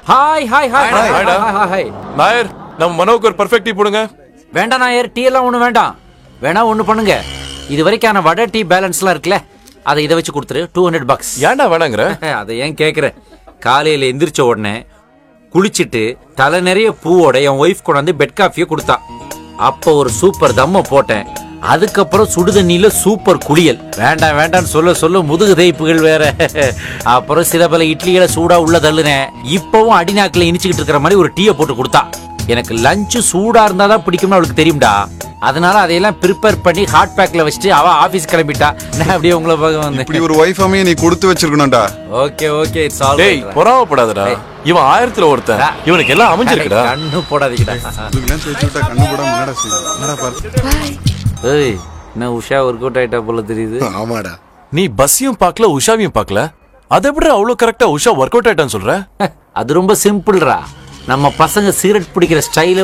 hi hi hi Hi, hi hi, hi hi Nair நம்ம மனோவுக்கு ஒரு பர்ஃபெக்ட் டீ போடுங்க வேண்டாம் நாயர் டீ எல்லாம் ஒன்றும் வேண்டாம் வேணா ஒன்று பண்ணுங்க இது வரைக்கான வடை டீ பேலன்ஸ்லாம் இருக்குல்ல அதை இதை வச்சு கொடுத்துரு டூ ஹண்ட்ரட் பக்ஸ் ஏன்டா வேணாங்கிற அதை ஏன் கேட்குற காலையில் எந்திரிச்ச உடனே குளிச்சிட்டு தலை நிறைய பூவோட என் ஒய்ஃப் கொண்டாந்து பெட் காஃபியை கொடுத்தா அப்போ ஒரு சூப்பர் தம்ம போட்டேன் அதுக்கப்புறம் சுடுதண்ணியில சூப்பர் குளியல் வேண்டாம் வேண்டாம்னு சொல்ல சொல்ல முதுகு தேய்ப்புகள் வேற அப்புறம் சில பல இட்லிகளை சூடா உள்ள தள்ளுனேன் இப்பவும் அடிநாக்கில் இனிச்சுக்கிட்டு இருக்கிற மாதிரி ஒரு டீயை போட்டு கொடுத்தா எனக்கு லஞ்சு சூடா இருந்தாதான் பிடிக்கும்னு அவளுக்கு தெரியும்டா அதனால அதையெல்லாம் ப்ரிப்பேர் பண்ணி ஹாட் பேக்ல வச்சுட்டு அவ ஆபீஸ் கிளம்பிட்டா நான் அப்படியே உங்களை பார்க்க வந்தேன் இப்படி ஒரு ஒய்ஃப் அமைய நீ கொடுத்து வச்சிருக்கணும்டா ஓகே ஓகே இட்ஸ் ஆல் டேய் பொறாமப்படாதடா இவன் ஆயிரத்துல ஒருத்தன் இவனுக்கு எல்லாம் அமைஞ்சிருக்குடா கண்ணு போடாதீங்கடா இதுக்கெல்லாம் தேய்ச்சி விட்டா கண்ணு போடாம என்னடா செய்யும் என்னடா பாரு ஏய் என்ன உஷா ஒர்க் அவுட் ஆயிட்டா போல தெரியுது ஆமாடா நீ பஸ்ஸையும் பார்க்கல உஷாவையும் பார்க்கல அதை எப்படி அவ்வளவு கரெக்டா உஷா ஒர்க் அவுட் ஆயிட்டான்னு சொல்ற அது ரொம்ப சிம்பிள்ரா நம்ம பசங்க சிகரெட் பிடிக்கிற ஸ்டைல